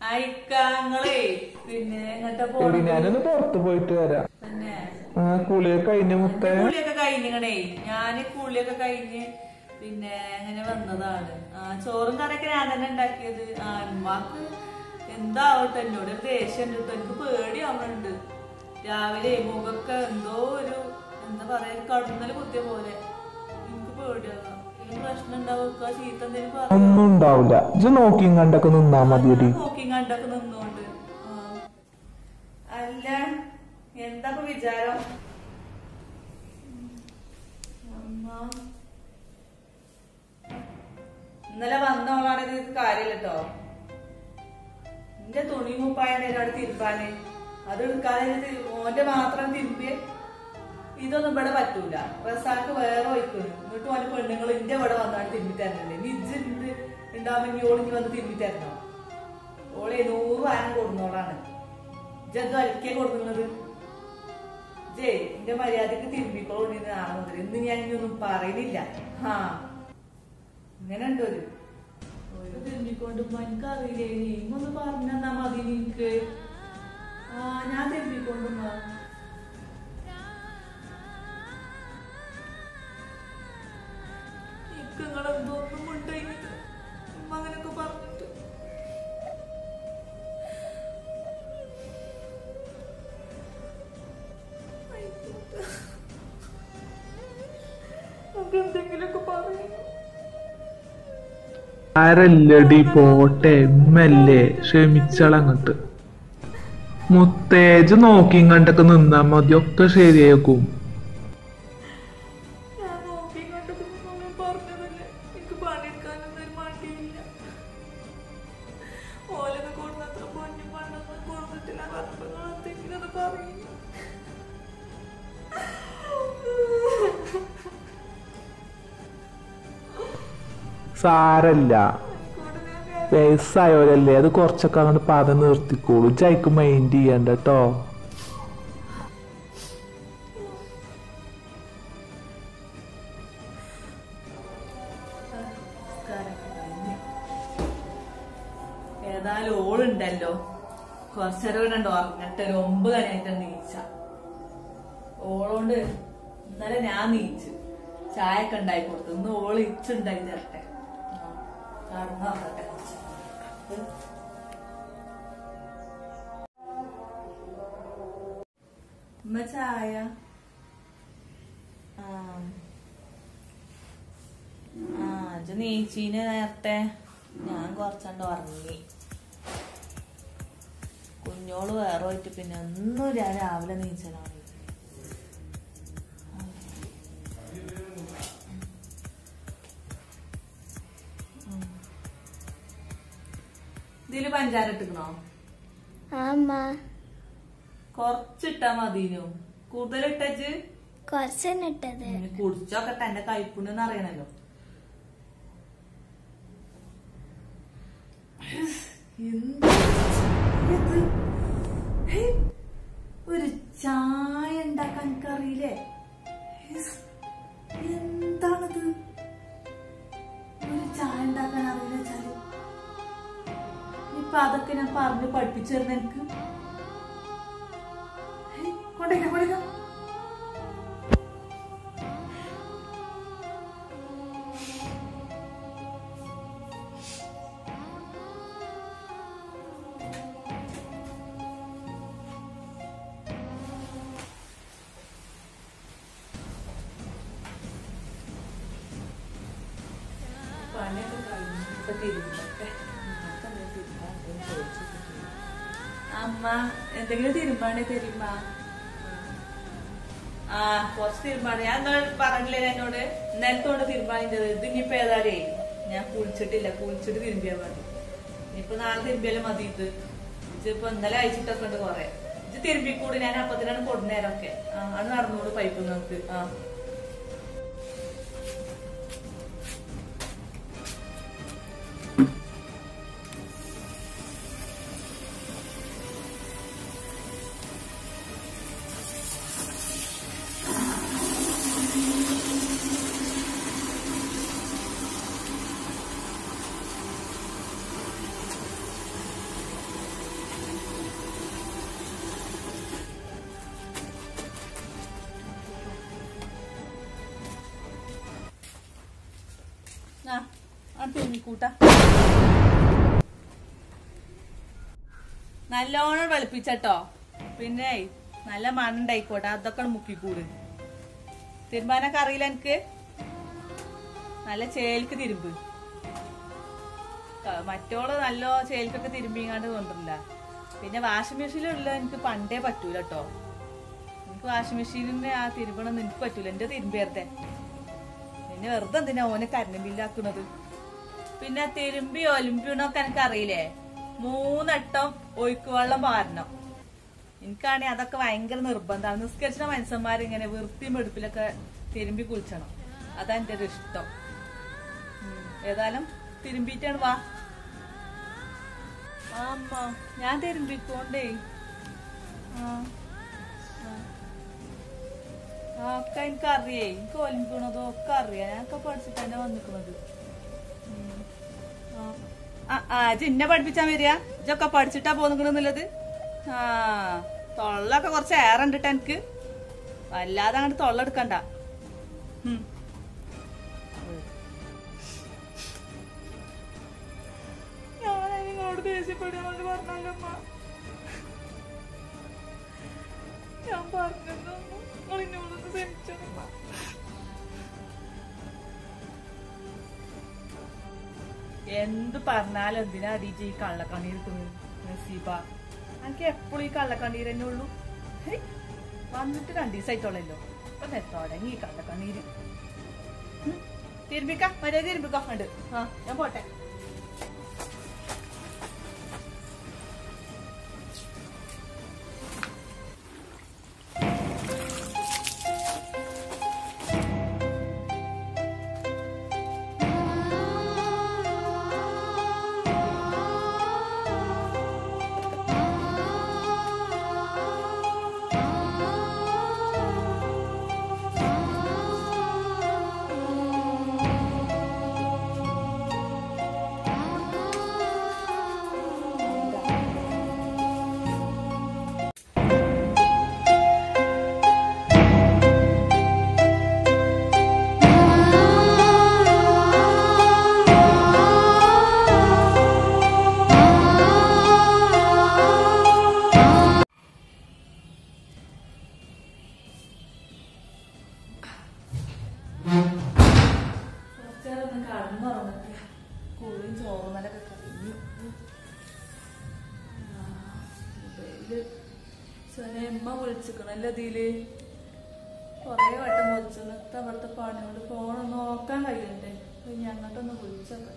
അയക്കാങ്ങളേ പിന്നെ എങ്ങോട്ടാ എടി പോണത് ഞാനൊന്ന് പുറത്ത് പോയിട്ട് വരാം തന്നെ ആ കുളിയൊക്കെ കഴിഞ്ഞ മുത്തേ കുളിയൊക്കെ കഴിഞ്ഞിങ്ങണേ ഞാന് കുളിയൊക്കെ കഴിഞ്ഞ് പിന്നെ അങ്ങനെ വന്നതാണ് ആ ചോറും കറിയൊക്കെ ഞാൻ തന്നെ ഉണ്ടാക്കിയത് ആ ഉമ്മാക്ക് എന്താവട്ടെ എന്നോട് ഒരു ദേഷ്യം ഉണ്ട് എനിക്ക് പേടിയാവുന്നുണ്ട് രാവിലെ മുഖൊക്കെ എന്തോ ഒരു എന്താ പറയാ ഒരു കടുന്നല് കുത്തിയ പോലെ എനിക്ക് പേടിയാവാം ഇതിന് പ്രശ്നം ഉണ്ടാവുക ചീത്ത എന്തെങ്കിലും പറയാം ഒന്നും ഉണ്ടാവില്ല ഇജ്ജ് നോക്കിയും കണ്ടൊക്കെ നിന്നാ മതിയടി നോക്കി കണ്ടൊക്കെ നിന്നോണ്ട് ആ. അല്ല എന്താ ഇപ്പൊ വിചാരം അമ്മ. ഇന്നലെ വന്നോളാണെങ്കിൽ നിനക്ക് കാര്യമില്ല കേട്ടോ എന്റെ തുണി മുപ്പായാണ് എന്നോട് തിരുപ്പാന് അത് എടുക്കാതെ ഇത് ഓന്റെ മാത്രം തിരുമ്പി ഇതൊന്നും ഇവിടെ പറ്റൂല റസാക്ക് വേറെ വയ്ക്കുന്നു എന്നിട്ട് ഓന്റെ പെണ്ണുങ്ങൾ ഇന്റെ ഇവിടെ വന്നാണ് തിരുമ്പി തരണല്ലേ നിജ് ഉണ്ടാവുമ്പോ ഇനി ഓളിഞ്ഞ് വന്ന് തിരുമ്പി തരണോ ഓളെ നൂറ് വാനം കൊടുന്നോളാണ് ഇജെന്തോ അലക്കിയ കൊടുക്കുന്നത് ജേ എന്റെ മര്യാദക്ക് തിരുമ്പിക്കോളിന്ന് നാളെ മുതൽ ഇന്ന് ഞാൻ ഇനിയൊന്നും പറയുന്നില്ല ഹാ ഇങ്ങനെ ഉണ്ട് ഒരു ഒരു തിരുമ്മിക്കൊണ്ട് എനിക്ക് അറിയില്ലേ നീ ഒന്ന് പറഞ്ഞാ മതി നിനക്ക് ആ ഞാൻ തിരുമ്മിക്കൊണ്ടുമ്മ എനിക്ക് നിങ്ങളെന്തോന്നും ഉണ്ടായിട്ട് ഉമ്മ അങ്ങനെയൊക്കെ പറഞ്ഞിട്ട് നമുക്ക് എന്തെങ്കിലുമൊക്കെ പറയും ആരല്ലടി പോട്ടെ ഉമ്മല്ലേ ക്ഷമിച്ചളങ്ങട്ട് മുത്തേജ് നോക്കിയും കണ്ടൊക്കെ നിന്നാ മതി ഒക്കെ ശരിയാക്കും ഞാൻ നോക്കി കണ്ടപ്പോ ഒന്നും പറഞ്ഞതല്ലേ എനിക്ക് പണിയെടുക്കാനൊന്നും ഒരു മടിയില്ല ഓലൊക്കെ കൊടുന്നത്ര പൊന്നും പണ്ടൊന്നും കൊടുത്തിട്ടില്ല പറഞ്ഞപ്പോ നിങ്ങൾ എന്തെങ്കിലും അത് പറയും സാരല്ല വയസ്സായവരല്ലേ അത് കുറച്ചൊക്കെ അങ്ങോട്ട് പാത നിർത്തിക്കോളൂ ജയിക്ക് മൈൻഡ് ചെയ്യണ്ട കേട്ടോ ഏതായാലും ഓളുണ്ടല്ലോ കുറച്ചേരം കൂടെ ഉണ്ട് ഉറങ്ങട്ടെ ഒരു ഒമ്പത് മണിയായിട്ട് നീച്ച ഓളോണ്ട് ഇന്നലെ ഞാൻ നീച്ച് ചായ ഒക്കെ ഉണ്ടായി കൊടുത്തു ഇന്ന് ഓള് ഇച്ചുണ്ടായി തരട്ടെ കടന്നു നോക്കട്ടെ കുറച്ച് ഉമ്മ ചായ ആ ആ ഇത് നീച്ചീന് നേരത്തെ ഞാൻ കുറച്ചണ്ട് ഉറങ്ങി കുഞ്ഞോള് വേറെ പോയിട്ട് പിന്നെ ഒന്നും ഞാൻ രാവിലെ നീച്ചലാണ് ഇതില് പഞ്ചാര ഇട്ടിക്കണോ അമ്മ കൊറച്ചിട്ടാ മതിനു കൂടുതലിട്ടച്ച് കുറച്ചെന്നെ ഇട്ടത് കുടിച്ചോക്കട്ടെ എന്റെ കൈപ്പുണ്ണെന്ന് അറിയണല്ലോ എന്ത് ഇത്? ഹേ, ഒരു ചായ ഉണ്ടാക്കാൻ എനിക്കറിയില്ലേ ഹിസ്, എന്താണിത് ഒരു ചായ ഉണ്ടാക്കാൻ അറിയില്ല വെച്ചാല് ഇപ്പൊ അതൊക്കെ ഞാൻ പറഞ്ഞു പഠിപ്പിച്ചു തരുന്ന എനിക്ക് ഹേ, കൊണ്ടേക്കാം കൊണ്ടേക്കാം പണിയൊക്കെ കഴിഞ്ഞു ഇപ്പൊ തിരുമ്പട്ടെ അമ്മ എന്തെങ്കിലും തിരുമ്പാണേ തരുമ്മ ആ കുറച്ച് തിരുമ്പാണ് ഞാൻ ഇന്നലെ പറഞ്ഞില്ലേ എന്നോട് നേരത്തോണ്ട് തിരുമ്പാനിൻ്റെത് ഇത് ഇനിയിപ്പോ ഏതായാലേ ഞാൻ കുളിച്ചിട്ടില്ല കുളിച്ചിട്ട് തിരുമ്പിയാ മതി ഇനിയിപ്പോ നാളെ തിരുമ്പിയാലും മതി ഇത് ഇതിപ്പോ ഇന്നലെ അയച്ചിട്ടൊക്കെ ഉണ്ട് കൊറേ ഇത് തിരുമ്പിക്കൂടി ഞാൻ അപ്പത്തിനാണ് കൊടുന്നേരൊക്കെ ആ അത് നടന്നോട് പൈപ്പ് നമുക്ക് ആ ആ ആ തിരുമ്മിക്കൂട്ട നല്ലോണം വെളുപ്പിച്ചട്ടോ പിന്നെ നല്ല മണ്ണുണ്ടായിക്കോട്ടെ അതൊക്കെ മുക്കിക്കൂട് തിരുമ്പാനൊക്കെ അറിയില്ല എനിക്ക് നല്ല ചേൽക്ക് തിരുമ്പ് ക- മറ്റോള് നല്ല ചേൽക്കൊക്കെ തിരുമ്പിങ്ങാണ്ട് കൊണ്ടില്ല പിന്നെ വാഷിംഗ് മെഷീനിലുള്ള എനിക്ക് പണ്ടേ പറ്റൂല കേട്ടോ എനിക്ക് വാഷിംഗ് മെഷീനിന്റെ ആ തിരുമ്പണം എനിക്ക് പറ്റൂല എന്റെ തിരുമ്പേർത്തെ പിന്നെ വെറുതെ എന്തിനാ ഓനെ കരണ്ട് ബില്ലാക്കുന്നത് പിന്നെ തിരുമ്പി ഒലിമ്പിണൊക്കെ എനിക്ക് അറിയില്ലേ മൂന്നെട്ടം ഒഴുക്ക് വെള്ളം പാരണം എനിക്കാണെങ്കിൽ അതൊക്കെ ഭയങ്കര നിർബന്ധമാണ് നിസ്കരിച്ച മനുഷ്യന്മാർ ഇങ്ങനെ വൃത്തിയും വെടുപ്പിലൊക്കെ തിരുമ്പി കുളിച്ചണം അതാ എൻ്റെ ഒരു ഇഷ്ടം ഉം. ഏതായാലും തിരുമ്പിട്ടാണ് വാ ആ അമ്മ ഞാൻ തിരുമ്പിക്കോണ്ടേ ആ ആ. ആ ഒക്കെ എനിക്ക് അറിയേ എനിക്ക് ഒലിമ്പിക്കണതും ഒക്കെ അറിയാം ഞാനൊക്കെ പഠിച്ചിട്ട് തന്നെ വന്നിക്കണത് ഉം. ആ. ആ ആ ചിന്ന പഠിപ്പിച്ചാ വരിക ഇതൊക്കെ പഠിച്ചിട്ടാ പോന്നിക്കണെന്നുള്ളത് ആ തൊള്ളൊക്കെ കുറച്ച് ഏറെ ഉണ്ടിട്ട് എനിക്ക് വല്ലാതെ അങ്ങോട്ട് തൊള്ള എടുക്കണ്ട ഉം. ഞാൻ നിങ്ങളോട് ദേഷ്യപ്പെടുന്നോണ്ട് പറഞ്ഞല്ലമ്മ ഞാൻ പറഞ്ഞല്ലോ നിങ്ങൾ എന്നോടൊന്ന് ക്ഷമിച്ചോളമ്മ എന്ത് പറഞ്ഞാലും എന്തിനാ അടീച്ച് ഈ കള്ളക്കണ്ണീർ നസീബ എനിക്ക് എപ്പോഴും ഈ കള്ളക്കണ്ണീർ തന്നെ ഉള്ളൂ ഹേയ്, വന്നിട്ട് രണ്ടു ദിവസമായിട്ടുള്ളല്ലോ ഇപ്പൊ തുടങ്ങി ഈ കള്ളക്കണ്ണീര് ഉം, തിരുമ്പിക്ക മര്യാദ തിരുമ്പിക്കോ ഉണ്ട് ആ ഞാൻ പോട്ടെ കുറച്ചേരം ഒന്ന് കടന്നുറങ്ങട്ടെ കുളിയും ചോറുമലൊക്കെ കഴിഞ്ഞു ആ, മൊബൈലില് സനയമ്മ വിളിച്ചിക്കണല്ലോ ഇതില് കൊറേ വട്ടം വിളിച്ചിട്ട് അവിടുത്തെ പണിയോട് ഫോൺ നോക്കാൻ കഴിയണ്ടേ അപ്പൊ ഇനി അങ്ങോട്ടൊന്ന് വിളിച്ചൊക്കെ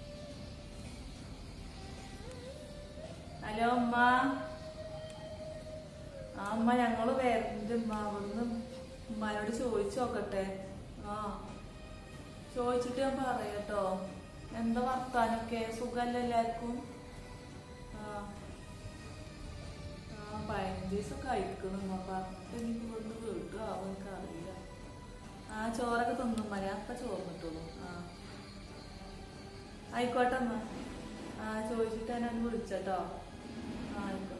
ഹലോ അമ്മ ആ അമ്മ ഞങ്ങള് വരണ്ട് ഉമ്മ അവിടുന്ന് ഉമ്മാനോട് ചോദിച്ചു നോക്കട്ടെ ആ ചോദിച്ചിട്ട് ഞാൻ പറയാട്ടോ എന്താ വർത്താനൊക്കെ സുഖല്ല എല്ലാവർക്കും ആ ആ പതിനഞ്ച് ദിവസം കഴിക്കണം പറഞ്ഞിട്ട് എനിക്ക് ഇവിടുന്ന് വീട്ടു ആവും എനിക്ക് അറിയില്ല ആ ചോറൊക്കെ തിന്നും മതി അപ്പൊ ചോർന്നിട്ടുള്ളൂ ആ ആയിക്കോട്ടെ അമ്മ ആ ചോദിച്ചിട്ട് എന്നെ ഒന്ന് വിളിച്ചട്ടോ ആ ആയിക്കോട്ടെ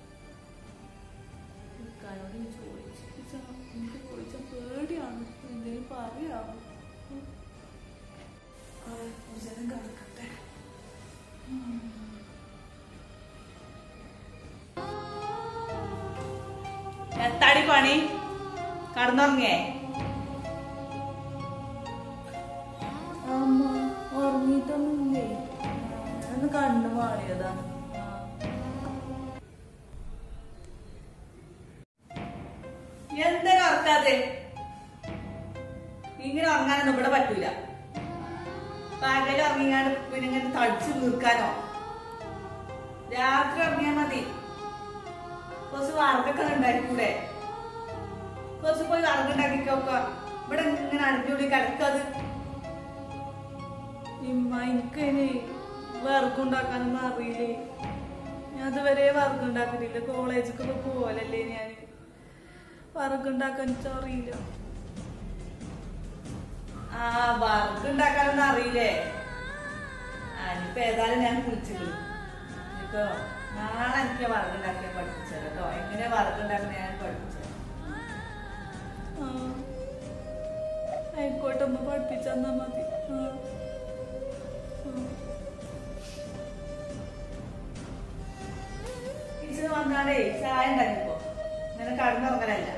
ഇക്കാനോട് ഞാൻ ചോദിച്ചു എനിക്ക് ചോദിച്ച പേടിയാണ് എന്തെങ്കിലും പറയാമോ ആ, കുറച്ച് നേരം കിടക്കട്ടെ എത്താടി പണി കടന്നുറങ്ങിയേ അമ്മ ഉറങ്ങിയിട്ടൊന്നുമില്ലേ ഞാനൊന്ന് കണ്ണു മാറിയതാണ് എന്തൊരു ഉറക്കാതെ ഇങ്ങനെ ഉറങ്ങാനൊന്നും ഇവിടെ പറ്റൂല പകൽ ഉറങ്ങിയാണ്ട് പിന്നെ ഇങ്ങനെ തടിച്ചു നിൽക്കാനോ രാത്രി ഉറങ്ങിയാ മതി കുറച്ച് വറക്കൊക്കെ ഉണ്ടാക്കിക്കൂടെ കുറച്ച് പോയി വറക്കുണ്ടാക്കിക്കോക്ക ഇവിടെ ഇങ്ങനെ അടിഞ്ഞുകൂടി കിടക്കത് ഇമ്മ എനിക്കതിന് വറുക്കുണ്ടാക്കാനൊന്നും അറിയില്ലേ ഞാൻ അതുവരെ വറുക്കുണ്ടാക്കിട്ടില്ല കോളേജിക്കൊക്കെ പോലല്ലേ ഞാൻ വറുക്കുണ്ടാക്കാൻ എനിക്ക് അറിയില്ല ആ വറുക്കുണ്ടാക്കാനൊന്നും അറിയില്ലേ ആ ഇനിയിപ്പൊ ഏതായാലും ഞാൻ കുളിച്ചിട്ട് ഇപ്പൊ നാളെ എനിക്ക് വറുക്കുണ്ടാക്കിയാൽ പഠിപ്പിച്ചത് കേട്ടോ എങ്ങനെ വറുക്കുണ്ടാക്കുന്ന ഞാൻ പഠിപ്പിച്ചത് ആയിക്കോട്ടെ അമ്മ പഠിപ്പിച്ചെന്നാ മതി ആ വന്നാലേ ചായ ഉണ്ടാക്കിപ്പോ ഇങ്ങനെ കടന്നുറങ്ങലല്ല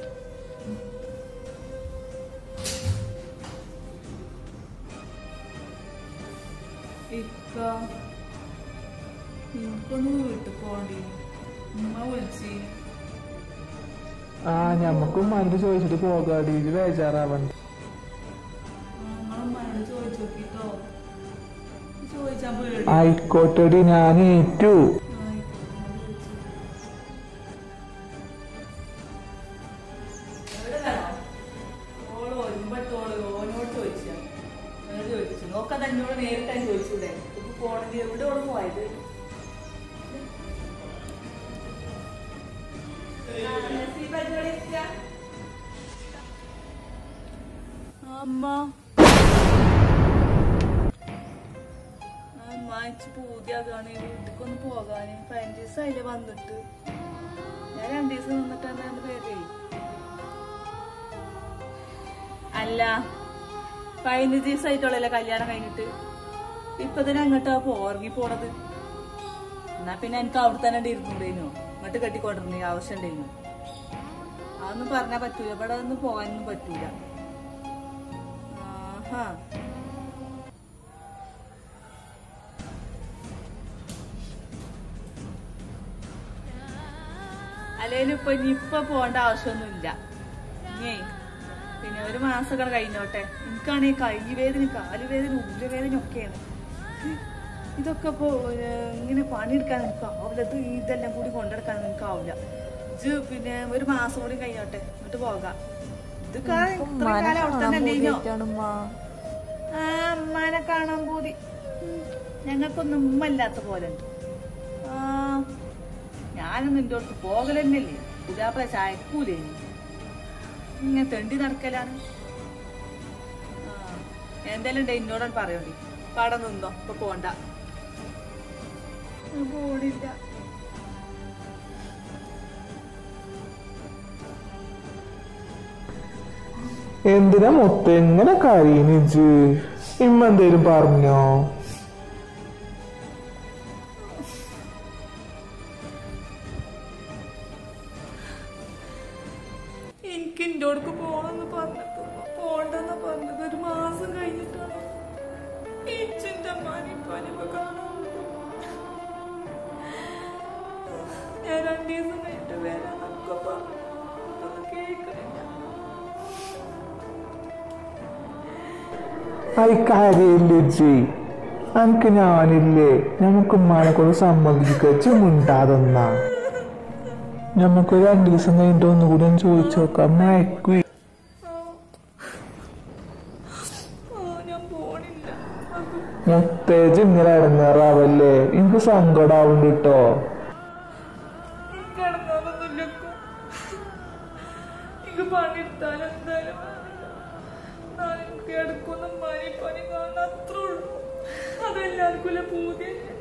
ഇക്ക എനിക്കൊന്ന് വീട്ടിൽ പോണ്ടി ഉമ്മ വിളിച്ച് ആ ഞമ്മക്കും ഉമ്മാനോട് ചോദിച്ചിട്ട് പോകാടി ഇത് ബേജാറാവണ്ട നിങ്ങളുമ്മയോട് ചോദിച്ചു നോക്കിട്ടോ ചോദിച്ചാ പേടി ആയിക്കോട്ടെടി ഞാൻ ഏറ്റു എവിടെ വേണോ? ഓള് വരുമ്പത്തോള് ഓനോട് ചോദിച്ചാ. എന്നോട് ചോദിച്ചു. നോക്കാതെ എന്നോട് നേരിട്ടാണ് ചോദിച്ചൂടെ? ഇപ്പൊ ഫോണില് എവിടെ ഓള് പോയത്? ആ, നസീബ ഇവിടെ ഇരിക്കാ. അമ്മ അമ്മ ഇച്ച് പൂതിയാകാണ് വീട്ടിക്കൊന്ന് പോകാന് പതിനഞ്ച് ദിവസമായില്ലേ വന്നിട്ട് ഞാൻ രണ്ടു ദിവസം നിന്നിട്ടാണ് എന്റെ പേരേ അല്ല പതിനഞ്ച് ദിവസമായിട്ടുള്ളല്ലേ കല്യാണം കഴിഞ്ഞിട്ട് ഇപ്പൊ തന്നെ അങ്ങോട്ടാ പോറങ്ങി പോണത് എന്നാ പിന്നെ എനിക്ക് അവിടെ തന്നെ ഇരുന്നുണ്ടേനു ഇങ്ങോട്ട് കെട്ടിക്കൊണ്ടിരുന്നേ ആവശ്യം ഉണ്ടേനു അതൊന്നും പറഞ്ഞാ പറ്റൂല ഇവിടെ ഒന്നും പോകാനൊന്നും പറ്റൂല ആഹാ അല്ലേലും ഇപ്പൊ ഇനി ഇപ്പൊ പോകേണ്ട ആവശ്യമൊന്നുമില്ല ഇനിയേ പിന്നെ ഒരു മാസമൊക്കെ കഴിഞ്ഞോട്ടെ എനിക്കാണെങ്കിൽ കൈ വേദന കാലുവേദന ഉള്ളുവേദന ഒക്കെയാണ് ഇതൊക്കെ ഇപ്പൊ ഏഹ്, ഇങ്ങനെ പണിയെടുക്കാൻ എനിക്ക് ആവില്ല ഇത് ഇതെല്ലാം കൂടി കൊണ്ടെടുക്കാൻ എനിക്ക് ആവില്ല ഇത് പിന്നെ ഒരു മാസം കൂടി കഴിഞ്ഞോട്ടെ എന്നിട്ട് പോകാം ഇത് കാ- ഇത്രയും കാലം അവിടെ തന്നെ അല്ലേനോ ആ അമ്മാനെ കാണാൻ പോതി ഞങ്ങൾക്കൊന്നും ഉമ്മല്ലാത്ത പോലെ ഉണ്ട് ആ ഞാനും നിന്റെ അടുത്ത് പോകലെന്നല്ലേ പുതിയാപ്പള ചായക്കൂലേ ഇങ്ങനെ തെണ്ടി നടക്കലാണ് ആ എന്തെല്ലാം ഉണ്ട് എന്നോടാണ് പറയണ്ടി പട നിന്നോ ഇപ്പൊ പോണ്ട ഞാൻ പോണില്ല എന്തിനാ മൊത്തം എങ്ങനെ കരയുന്നിജ് ഇമ്മ എന്തേലും പറഞ്ഞോ എനിക്ക് എൻ്റെ അടുക്ക് പോണെന്ന് പറഞ്ഞിട്ട് പോണ്ടെന്ന് പറഞ്ഞത് ഒരു മാസം കഴിഞ്ഞിട്ടാണ് ഇച്ചിന്റെ മാനിപ്പാനിപ്പോ കാണാൻ ഞാൻ രണ്ടു ദിവസം കഴിഞ്ഞിട്ട് വരാന്നൊക്കെ പറഞ്ഞു അതൊന്നും കേൾക്കണില്ല ഐ കരയില്ലിജി അനക്ക് ഞാനില്ലേ നമുക്ക് ഉമ്മാനെ കൊണ്ട് സമ്മതിക്കച്ച് മുണ്ടാതെന്നാ നമുക്ക് രണ്ടു ദിവസം കഴിഞ്ഞിട്ട് ഒന്നുകൂടി ഒന്ന് ചോദിച്ചു നോക്കാം മയക്കു ആ. ആ, ഞാൻ പോണില്ല അത് മുത്തേജ് ഇങ്ങനെ ഇടങ്ങാറാവല്ലേ എനിക്ക് സങ്കടാവുണ്ട് കേട്ടോ കിടന്നതൊന്നുമില്ല എനിക്ക് പണിയെടുത്താലും എന്തായാലും വേണ്ടില്ല. നാളെ എനിക്ക് എടുക്കുന്ന മണി പണി കാണാൻ അത്രേ ഉള്ളൂ അതെല്ലാവർക്കും പൂതിയല്ലേ